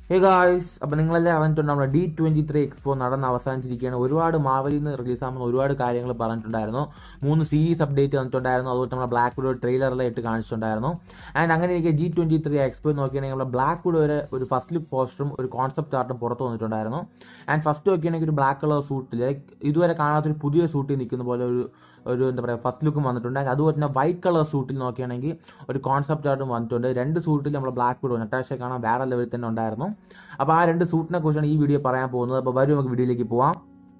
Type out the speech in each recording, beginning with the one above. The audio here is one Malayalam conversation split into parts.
ഹേ ഗായ്സ് അപ്പോൾ നിങ്ങളെല്ലാം അറിഞ്ഞിട്ടുണ്ട് നമ്മുടെ ഡി ട്വന്റി ത്രീ എക്സ്പോ നടന്ന് അവസാനിച്ചിരിക്കുകയാണ് ഒരുപാട് മാവലിൽ നിന്ന് റിലീസാകുന്ന ഒരുപാട് കാര്യങ്ങൾ പറഞ്ഞിട്ടുണ്ടായിരുന്നു മൂന്ന് സീരീസ് അപ്ഡേറ്റ് തന്നിട്ടുണ്ടായിരുന്നു അതുപോലെ നമ്മുടെ ബ്ലാക്ക് വിഡോ ട്രെയിലറിലെ ഇട്ട് കാണിച്ചിട്ടുണ്ടായിരുന്നു ആൻഡ് അങ്ങനെ എനിക്ക് ജി ട്വന്റി ത്രീ എക്സ്പോ നോക്കിയാണെങ്കിൽ നമ്മുടെ ബ്ലാക്ക് വിഡോ വരെ ഒരു ഫസ്റ്റ് ലുക്ക് പോസ്റ്ററും ഒരു കോൺസെപ്റ്റ് ആർട്ടും പുറത്ത് വന്നിട്ടുണ്ടായിരുന്നു ആൻഡ് ഫസ്റ്റ് നോക്കിയാണെങ്കിൽ ഒരു ബ്ലാക്ക് കളർ സൂട്ടിൽ ലൈക്ക് ഇതുവരെ കാണാത്തൊരു പുതിയ സൂട്ടിൽ നിൽക്കുന്ന പോലെ ഒരു ഒരു എന്താ പറയുക ഫസ്റ്റ് ലുക്കും വന്നിട്ടുണ്ട് And അതുപോലെ തന്നെ വൈറ്റ് കളർ സൂട്ടിൽ നോക്കുകയാണെങ്കിൽ ഒരു കോൺസെപ്റ്റ് ആയിട്ടും വന്നിട്ടുണ്ട് രണ്ട് സൂട്ടിൽ നമ്മൾ ബ്ലാക്ക് വിഡോ നട്ടാശ കാണാൻ വേറെ ലെവലിൽ തന്നെ ഉണ്ടായിരുന്നു അപ്പോൾ ആ രണ്ട് സൂട്ടിനെ കുറിച്ചാണ് ഈ വീഡിയോ പറയാൻ പോകുന്നത് അപ്പോൾ വരും നമുക്ക് വീഡിയോയിലേക്ക് പോവാം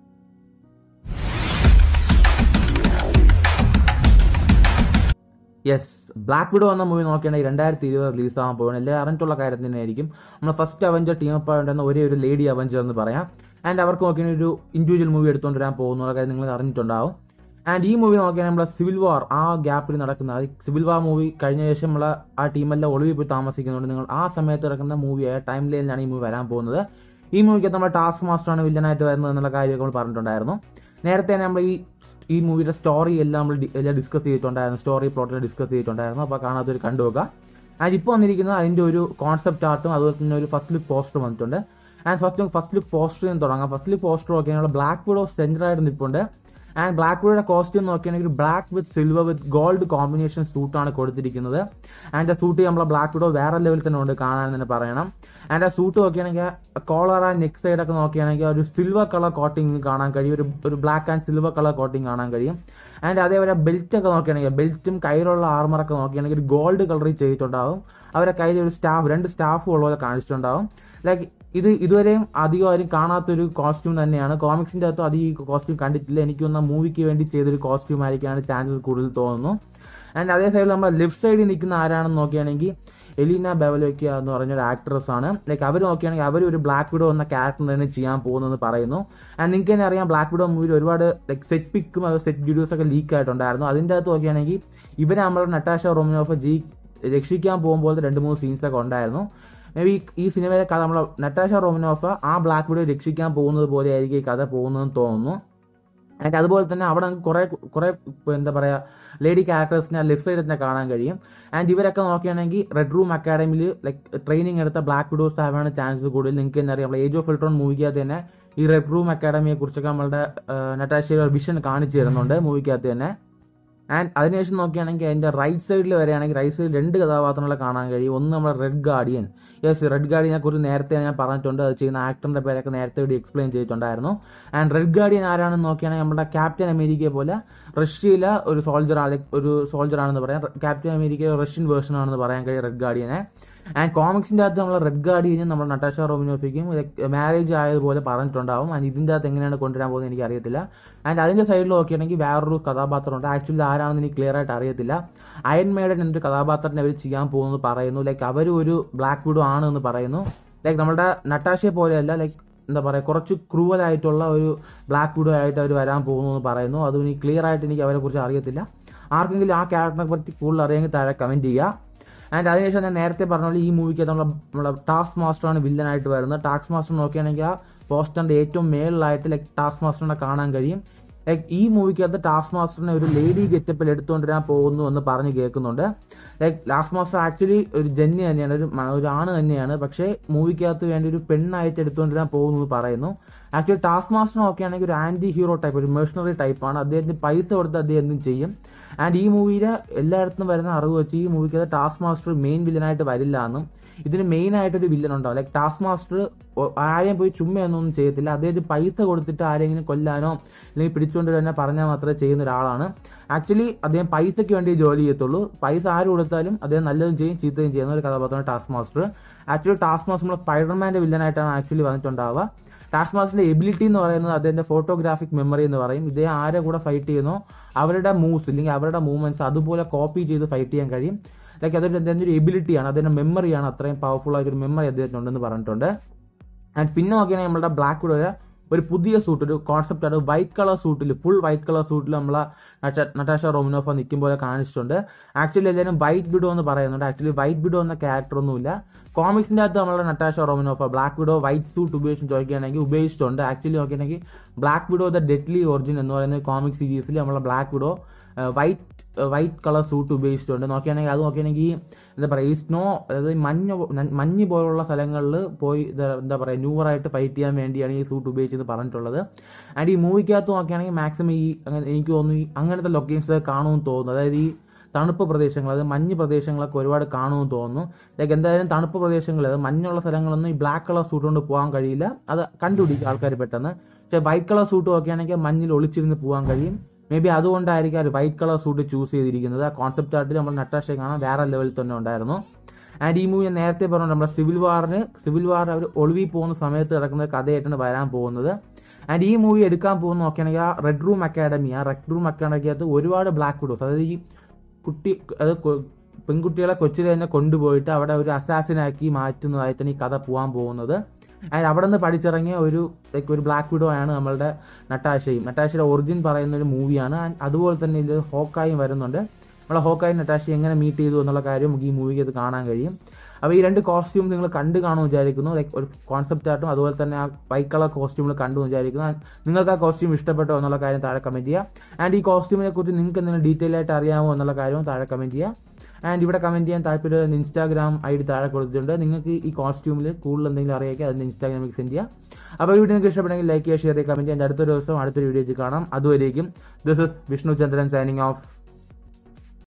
യെസ് ബ്ലാക്ക് വിഡോ എന്ന മൂവി നോക്കുകയാണെങ്കിൽ രണ്ടായിരത്തി ഇരുപത് റിലീസ് ആകാൻ പോകുന്നത് എല്ലാവരും അറിഞ്ഞിട്ടുള്ള കാര്യം തന്നെയായിരിക്കും നമ്മൾ ഫസ്റ്റ് അവഞ്ചർ ടീം അപ്പ് ആയിട്ടുണ്ടെന്ന ഒരേ ഒരു ലേഡി അവഞ്ചർ എന്ന് പറയാം ആൻഡ് അവർക്ക് നോക്കിയാൽ ഒരു ഇൻഡിവിജ്വൽ മൂവി എടുത്തുകൊണ്ട് വരാൻ പോകുന്ന കാര്യം നിങ്ങൾ അറിഞ്ഞിട്ടുണ്ടാവും ആൻഡ് ഈ മൂവി നോക്കിയാൽ നമ്മളെ സിവിൽ വാർ ആ ഗ്യാപ്പിൽ നടക്കുന്ന സിവിൽ വാർ മൂവി കഴിഞ്ഞ ശേഷം നമ്മൾ ആ ടീമെല്ലാം ഒളിവിൽ പോയി താമസിക്കുന്നുണ്ട് നിങ്ങൾ ആ സമയത്ത് നടക്കുന്ന മൂവിയായ ടൈം ലൈനിലാണ് ഈ മൂവി വരാൻ പോകുന്നത് ഈ മൂവിക്ക് നമ്മുടെ ടാസ്ക് മാസ്റ്ററാണ് വില്ലനായിട്ട് വരുന്നത് എന്നുള്ള കാര്യമൊക്കെ നമ്മൾ പറഞ്ഞിട്ടുണ്ടായിരുന്നു നേരത്തെ തന്നെ നമ്മൾ ഈ ഈ മൂവിയുടെ സ്റ്റോറി എല്ലാം നമ്മൾ ഡി- എല്ലാം ഡിസ്കസ് ചെയ്തിട്ടുണ്ടായിരുന്നു സ്റ്റോറി പ്ലോട്ടിൽ ഡിസ്കസ് ചെയ്തിട്ടുണ്ടായിരുന്നു അപ്പോൾ കാണാത്തൊരു കണ്ടുവെക്കുക ആൻഡ് ഇപ്പോൾ വന്നിരിക്കുന്നത് അതിൻ്റെ ഒരു കോൺസെപ്റ്റ് ആർട്ടും അതുപോലെ തന്നെ ഒരു ഫസ്റ്റ് ലുക്ക് പോസ്റ്റർ വന്നിട്ടുണ്ട് ആൻഡ് ഫസ്റ്റ് ഫസ്റ്റ് ലുക്ക് പോസ്റ്ററിൽ നിന്ന് തുടങ്ങാം ഫസ്റ്റ് ലുക്ക് പോസ്റ്റർ നോക്കിയാൽ ബ്ലാക്ക് വിഡോ സെൻറ്ററായിട്ട് നിൽപ്പുണ്ട് ആൻഡ് ബ്ലാക്ക് വിഡോയുടെ കോസ്റ്റ്യൂം നോക്കുകയാണെങ്കിൽ black with silver with gold combination സൂട്ടാണ് കൊടുത്തിരിക്കുന്നത് ആൻഡ് ആ സൂട്ട് നമ്മളെ ബ്ലാക്ക് വിഡോ വേറെ ലെവലിൽ തന്നെ ഉണ്ട് കാണാൻ തന്നെ പറയണം ആൻഡ് ആ സൂട്ട് നോക്കുകയാണെങ്കിൽ കോളർ ആൻഡ് നെക്ക് സൈഡ് ഒക്കെ നോക്കുകയാണെങ്കിൽ ഒരു സിൽവർ കളർ കോട്ടിങ് കാണാൻ കഴിയും ഒരു ഒരു black and silver colour coating കാണാൻ കഴിയും ആൻഡ് അതേപോലെ ബെൽറ്റ് ഒക്കെ നോക്കുകയാണെങ്കിൽ ബെൽറ്റും കയ്യിലുള്ള ആർമറൊക്കെ നോക്കുകയാണെങ്കിൽ ഒരു ഗോൾഡ് കളറിൽ ചെയ്തിട്ടുണ്ടാവും അവരുടെ കയ്യിൽ ഒരു സ്റ്റാഫ് രണ്ട് സ്റ്റാഫ് ഉള്ള പോലെ കാണിച്ചിട്ടുണ്ടാവും ലൈക്ക് ഇത് ഇതുവരെയും അധികം ആരും കാണാത്തൊരു കോസ്റ്റ്യൂം തന്നെയാണ് കോമിക്സിന്റെ അകത്തും അധികം ഈ കോസ്റ്റ്യൂം കണ്ടിട്ടില്ല എനിക്ക് തോന്നുന്ന മൂവിക്ക് വേണ്ടി ചെയ്തൊരു കോസ്റ്റ്യൂം ആയിരിക്കാണ് ചാൻസസ് കൂടുതൽ തോന്നുന്നു ആൻഡ് അതേ സൈഡിൽ നമ്മൾ ലെഫ്റ്റ് സൈഡിൽ നിൽക്കുന്ന ആരാണെന്ന് നോക്കുകയാണെങ്കിൽ എലീന ബെവലോക്ക എന്ന് പറഞ്ഞ ഒരു ആക്ട്രസ് ആണ് ലൈക്ക് അവർ നോക്കുകയാണെങ്കിൽ അവർ ഒരു ബ്ലാക്ക് വിഡോ എന്ന ക്യാരക്ടർ തന്നെ ചെയ്യാൻ പോകുന്നെന്ന് പറയുന്നു ആൻഡ് നിങ്ങൾക്ക് തന്നെ അറിയാം ബ്ലാക്ക് വിഡോ മൂവിയിൽ ഒരുപാട് ലൈക്ക് സെറ്റ് പിക്കും അത് സെറ്റ് വീഡിയോസ് ഒക്കെ ലീക്ക് ആയിട്ടുണ്ടായിരുന്നു അതിൻ്റെ അകത്ത് നോക്കുകയാണെങ്കിൽ ഇവരെ നമ്മുടെ നട്ടാഷ റോമിനോഫ് ജി രക്ഷിക്കാൻ പോകുമ്പോൾ രണ്ട് മൂന്ന് സീൻസ് ഒക്കെ ഉണ്ടായിരുന്നു മേ ബി ഈ സിനിമയിലെ കഥ നമ്മൾ നട്ടാഷ റോമിനോഫ് ആ ബ്ലാക്ക് വിഡോ രക്ഷിക്കാൻ പോകുന്നത് പോലെ ആയിരിക്കും ഈ കഥ പോകുന്നതെന്ന് തോന്നുന്നു ആൻഡ് അതുപോലെ തന്നെ അവിടെ നമുക്ക് കുറെ കുറെ എന്താ പറയാ ലേഡി ക്യാരക്ടേഴ്സിനെ ലെഫ്റ്റ് സൈഡിൽ തന്നെ കാണാൻ കഴിയും ആൻഡ് ഇവരൊക്കെ നോക്കുകയാണെങ്കിൽ റെഡ് റൂം അക്കാഡമിയിൽ ലൈക്ക് ട്രെയിനിങ് എടുത്ത ബ്ലാക്ക് വിഡോസ് ആവാണ് ചാൻസ് കൂടുതൽ നിങ്ങൾക്ക് തന്നെ അറിയാം ഏജ് ഓഫ് ഫിൽട്രോൺ മൂവിക്കകത്ത് തന്നെ ഈ റെഡ് റൂം അക്കാഡമിയെ കുറിച്ചൊക്കെ നമ്മളുടെ നട്ടാശയുടെ വിഷൻ കാണിച്ചു തരുന്നുണ്ട് മൂവിക്കകത്ത് തന്നെ ആൻഡ് അതിനുശേഷം നോക്കുകയാണെങ്കിൽ അതിന്റെ റൈറ്റ് സൈഡിൽ വരികയാണെങ്കിൽ റൈറ്റ് സൈഡിൽ രണ്ട് കഥാപാത്രങ്ങളെ കാണാൻ കഴിയും ഒന്ന് നമ്മുടെ റെഡ് ഗാർഡിയൻ യെസ് റെഡ് ഗാർഡിയനെ കുറിച്ച് നേരത്തെ ഞാൻ പറഞ്ഞിട്ടുണ്ട് അത് ചെയ്യുന്ന ആക്ടറിന്റെ പേരൊക്കെ നേരത്തെ ഇവിടെ എക്സ്പ്ലെയിൻ ചെയ്തിട്ടുണ്ടായിരുന്നു ആൻഡ് റെഡ് ഗാർഡിയൻ ആരാണെന്ന് നോക്കുകയാണെങ്കിൽ നമ്മുടെ ക്യാപ്റ്റൻ അമേരിക്കയെ പോലെ റഷ്യയിലെ ഒരു സോൾജർ ആണ് ഒരു സോൾജർ ആണെന്ന് പറയാം ക്യാപ്റ്റൻ അമേരിക്ക റഷ്യൻ വേർഷൻ ആണെന്ന് പറയാൻ കഴിയും റെഡ് ഗാർഡിയനെ ആൻഡ് കോമിക്സിന്റെ അകത്ത് നമ്മൾ റെഡ് ഗാർഡിയനും നമ്മുടെ നട്ടാഷ റോമിനോഫിക്കും മാരേജ് ആയതുപോലെ പറഞ്ഞിട്ടുണ്ടാവും ആൻഡ് ഇതിന്റെ അകത്ത് എങ്ങനെയാണ് കൊണ്ടുവരാൻ പോകുന്നത് എനിക്ക് അറിയത്തില്ല ആൻഡ് അതിന്റെ സൈഡിൽ നോക്കുകയാണെങ്കിൽ വേറൊരു കഥാപാത്രമുണ്ട് ആക്ച്വലി ആരാണെന്ന് എനിക്ക് ക്ലിയർ ആയിട്ട് അറിയത്തില്ല അയൺ മേഡൻ എന്നൊരു കഥാപാത്രത്തിനെ അവർ ചെയ്യാൻ പോകുന്നത് പറയുന്നു ലൈക്ക് അവർ ഒരു ബ്ലാക്ക് വിഡോ ആണ് എന്ന് പറയുന്നു ലൈക്ക് നമ്മുടെ നട്ടാഷയെ പോലെയല്ല ലൈക്ക് എന്താ പറയുക കുറച്ച് ക്രൂവൽ ആയിട്ടുള്ള ഒരു ബ്ലാക്ക് വിഡോ ആയിട്ട് അവർ വരാൻ പോകുന്നു എന്ന് പറയുന്നു അതും എനിക്ക് ക്ലിയർ ആയിട്ട് എനിക്ക് അവരെ കുറിച്ച് അറിയത്തില്ല ആർക്കെങ്കിലും ആ ക്യാരക്ടറിനെ പറ്റി കൂടുതൽ അറിയാമെങ്കിൽ താഴെ കമന്റ് ചെയ്യുക ആൻഡ് അതിനുശേഷം ഞാൻ നേരത്തെ പറഞ്ഞ പോലെ ഈ മൂവിക്ക് നമ്മളെ നമ്മുടെ ടാസ്ക് മാസ്റ്ററാണ് വില്ലനായിട്ട് വരുന്നത് ടാസ്ക് മാസ്റ്റർ നോക്കുകയാണെങ്കിൽ ആ പോസ്റ്ററിന്റെ ഏറ്റവും മേളിലായിട്ട് ലൈക്ക് ടാസ്ക് മാസ്റ്ററിനെ കാണാൻ കഴിയും ലൈക്ക് ഈ മൂവിക്കകത്ത് ടാസ്ക് മാസ്റ്ററിനെ ഒരു ലേഡി ഗെറ്റപ്പിൽ എടുത്തുകൊണ്ടിരാൻ പോകുന്നു എന്ന് പറഞ്ഞ് കേൾക്കുന്നുണ്ട് ലൈക്ക് ലാസ്റ്റ് മാസ്റ്റർ ആക്ച്വലി ഒരു ജന്യ തന്നെയാണ് ഒരു മ- ഒരു ആണ് തന്നെയാണ് പക്ഷേ മൂവിക്കകത്ത് വേണ്ടി ഒരു പെണ്ണായിട്ട് എടുത്തുകൊണ്ടിരാൻ പോകുന്നു എന്ന് പറയുന്നു ആക്ച്വലി ടാസ്ക് മാസ്റ്റർ നോക്കുകയാണെങ്കിൽ ഒരു ആന്റി ഹീറോ ടൈപ്പ് ഒരു മെഷീനറി ടൈപ്പാണ് അദ്ദേഹത്തിന് പൈസ കൊടുത്ത് അദ്ദേഹം എന്തും ചെയ്യും ആൻഡ് ഈ മൂവിയിലെ എല്ലായിടത്തും വരുന്ന അറിവ് വെച്ച് ഈ മൂവിക്കകത്ത് ടാസ്ക് മാസ്റ്റർ മെയിൻ വില്ലനായിട്ട് വരില്ല എന്നും ഇതിന് മെയിൻ ആയിട്ടൊരു വില്ലൻ ഉണ്ടാവും ലൈക്ക് ടാസ്ക് മാസ്റ്റർ ആരെയും പോയി ചുമ്മയൊന്നും ചെയ്യത്തില്ല അദ്ദേഹത്തിന് പൈസ കൊടുത്തിട്ട് ആരെങ്കിലും കൊല്ലാനോ അല്ലെങ്കിൽ പിടിച്ചുകൊണ്ട് തന്നെ പറഞ്ഞാൽ മാത്രമേ ചെയ്യുന്ന ഒരാളാണ് ആക്ച്വലി അദ്ദേഹം പൈസയ്ക്ക് വേണ്ടി ജോലി ചെയ്യത്തുള്ളൂ പൈസ ആര് കൊടുത്താലും അദ്ദേഹം നല്ലതും ചെയ്യും ചീത്തയും ചെയ്യുന്ന ഒരു കഥാപാത്രമാണ് Taskmaster actually Taskmaster നമ്മൾ സ്പൈഡർമാന്റെ വില്ലനായിട്ടാണ് ആക്ച്വലി വന്നിട്ടുണ്ടാവുക ടാസ്ക് മാസ്റ്ററിന്റെ എബിലിറ്റി എന്ന് പറയുന്നത് അതിന്റെ ഫോട്ടോഗ്രാഫിക് മെമ്മറി എന്ന് പറയും ഇദ്ദേഹം ആരെ കൂടെ ഫൈറ്റ് ചെയ്യുന്നോ അവരുടെ മൂവ്സ് അല്ലെങ്കിൽ അവരുടെ മൂവ്മെന്റ്സ് അതുപോലെ കോപ്പി ചെയ്ത് ഫൈറ്റ് ചെയ്യാൻ കഴിയും ലൈക്ക് അതൊരു അതിന്റെ ഒരു എബിലിറ്റിയാണ് അതിന്റെ മെമ്മറിയാണ് അത്രയും പവർഫുൾ ആയിട്ട് ഒരു മെമ്മറി അദ്ദേഹത്തിനുണ്ടെന്ന് പറഞ്ഞിട്ടുണ്ട് ആൻഡ് പിന്നെ നോക്കിയാണെങ്കിൽ നമ്മുടെ ബ്ലാക്ക് വിഡോയുടെ ഒരു പുതിയ സൂട്ട് ഒരു കോൺസെപ്റ്റ് ആണ് വൈറ്റ് കളർ സൂട്ടിൽ ഫുൾ വൈറ്റ് കളർ സൂട്ടിൽ നമ്മളെ നട്ട- നട്ടാഷ റോമിനോഫ നിൽക്കുമ്പോൾ കാണിച്ചിട്ടുണ്ട് ആക്ച്വലി എല്ലാവരും വൈറ്റ് വിഡോ എന്ന് പറയുന്നുണ്ട് ആക്ച്വലി വൈറ്റ് വിഡോ എന്ന ക്യാരക്ടർ ഒന്നുമില്ല കോമിക്സിന്റെ അകത്ത് നമ്മളെ Natasha Romanoff black widow white suit ഉപയോഗിച്ച് ചോദിക്കുകയാണെങ്കിൽ ഉപയോഗിച്ചിട്ടുണ്ട് ആക്ച്വലി നോക്കുകയാണെങ്കിൽ black widow the deadly origin എന്ന് പറയുന്ന കോമിക് സീരീസിൽ നമ്മളെ black widow white white colour suit ഉപയോഗിച്ചിട്ടുണ്ട് നോക്കുകയാണെങ്കിൽ അത് നോക്കുകയാണെങ്കിൽ എന്താ പറയുക ഈ സ്നോ അതായത് ഈ മഞ്ഞ് പോ- ന- മഞ്ഞ് പോലുള്ള സ്ഥലങ്ങളിൽ പോയി ഇത് എന്താ പറയുക ന്യൂവറായിട്ട് ഫൈറ്റ് ചെയ്യാൻ വേണ്ടിയാണ് ഈ സൂട്ട് ഉപയോഗിച്ചത് പറഞ്ഞിട്ടുള്ളത് ആൻഡ് ഈ മൂവിക്കകത്ത് നോക്കുകയാണെങ്കിൽ മാക്സിമം ഈ അങ്ങനെ എനിക്ക് തോന്നുന്നു ഈ അങ്ങനത്തെ ലൊക്കേഷൻസ് കാണുമെന്ന് തോന്നുന്നു അതായത് ഈ തണുപ്പ് പ്രദേശങ്ങൾ അതായത് മഞ്ഞ് പ്രദേശങ്ങളൊക്കെ ഒരുപാട് കാണുമെന്ന് തോന്നുന്നു ലൈക്ക് എന്തായാലും തണുപ്പ് പ്രദേശങ്ങൾ അതായത് മഞ്ഞുള്ള സ്ഥലങ്ങളൊന്നും ഈ ബ്ലാക്ക് കളർ സൂട്ട് കൊണ്ട് പോകാൻ കഴിയില്ല അത് കണ്ടുപിടിക്കും ആൾക്കാർ പെട്ടെന്ന് പക്ഷേ വൈറ്റ് കളർ സൂട്ട് ഒക്കെ ആണെങ്കിൽ മഞ്ഞിൽ ഒളിച്ചിരുന്ന് പോകാൻ കഴിയും മേ ബി അതുകൊണ്ടായിരിക്കും ഒരു വൈറ്റ് കളർ സൂട്ട് ചൂസ് ചെയ്തിരിക്കുന്നത് ആ കോൺസെപ്റ്റ് ആർട്ടിൽ നമ്മൾ നട്ടാഷയെ കാണാൻ വേറെ ലെവലിൽ തന്നെ ഉണ്ടായിരുന്നു ആൻഡ് ഈ മൂവി ഞാൻ നേരത്തെ പറഞ്ഞു നമ്മുടെ സിവിൽ വാറിന് സിവിൽ വാർ അവർ ഒളിവിൽ പോകുന്ന സമയത്ത് നടക്കുന്ന കഥയായിട്ടാണ് വരാൻ പോകുന്നത് ആൻഡ് ഈ മൂവി എടുക്കാൻ പോകുന്ന നോക്കുകയാണെങ്കിൽ ആ റെഡ് റൂം അക്കാഡമി ആ റെഡ് റൂം അക്കാഡമിക്കകത്ത് ഒരുപാട് ബ്ലാക്ക് വിഡോസ് അതായത് ഈ കുട്ടി അത് കൊ- പെൺകുട്ടികളെ കൊച്ചിലെ തന്നെ കൊണ്ടുപോയിട്ട് അവിടെ ഒരു അസാസിനാക്കി മാറ്റുന്നതായിട്ടാണ് ഈ കഥ പോകാൻ പോകുന്നത് ആൻഡ് അവിടെ നിന്ന് പഠിച്ചിറങ്ങിയ ഒരു ലൈക്ക് ഒരു ബ്ലാക്ക് വിഡോ ആണ് നമ്മളുടെ നട്ടാശയും നട്ടാശയുടെ ഒറിജിൻ പറയുന്ന ഒരു മൂവിയാണ് ആൻഡ് അതുപോലെ തന്നെ ഇതിൽ ഹോക്കായും വരുന്നുണ്ട് നമ്മളെ ഹോക്കായും നട്ടാശയും എങ്ങനെ മീറ്റ് ചെയ്തു എന്നുള്ള കാര്യം നമുക്ക് ഈ മൂവിക്ക് അത് കാണാൻ കഴിയും അപ്പോൾ ഈ രണ്ട് കോസ്റ്റ്യൂം നിങ്ങൾ കണ്ടു കാണുമെന്ന് വിചാരിക്കുന്നു ലൈക്ക് ഒരു കോൺസെപ്റ്റ് ആയിട്ടും അതുപോലെ തന്നെ ആ വൈറ്റ് കളർ കോസ്റ്റ്യൂമിൽ കണ്ടു എന്ന് വിചാരിക്കുന്നു And നിങ്ങൾക്ക് ആ കോസ്റ്റ്യൂം ഇഷ്ടപ്പെട്ടോ എന്നുള്ള കാര്യം താഴെ കമൻറ്റ് ചെയ്യുക ആൻഡ് ഈ കോസ്റ്റ്യൂമിനെ കുറിച്ച് നിങ്ങൾക്ക് എന്തെങ്കിലും ഡീറ്റെയിൽ ആയിട്ട് അറിയാമോ എന്നുള്ള കാര്യവും താഴെ കമൻറ്റ് ചെയ്യുക ആൻഡ് ഇവിടെ കമൻറ്റ് ചെയ്യാൻ താല്പര്യം ഇൻസ്റ്റാഗ്രാം ഐ ഡി താഴെ കൊടുത്തിട്ടുണ്ട് നിങ്ങൾക്ക് ഈ കോസ്റ്റ്യൂമിൽ കൂടുതൽ എന്തെങ്കിലും അറിയാമെങ്കിൽ അതിന് ഇൻസ്റ്റാഗ്രാമിൽ സെൻഡ് ചെയ്യാം അപ്പോൾ ഈ വീഡിയോ നിങ്ങൾക്ക് ഇഷ്ടപ്പെടുമെങ്കിൽ ലൈക്ക് ചെയ്യുക ഷെയർ ചെയ്യുക കമൻറ്റ് ചെയ്യാൻ അടുത്ത ദിവസം അടുത്തൊരു വീഡിയോയിൽ കാണാം അതുവരേക്കും this is Vishnu Chandran signing of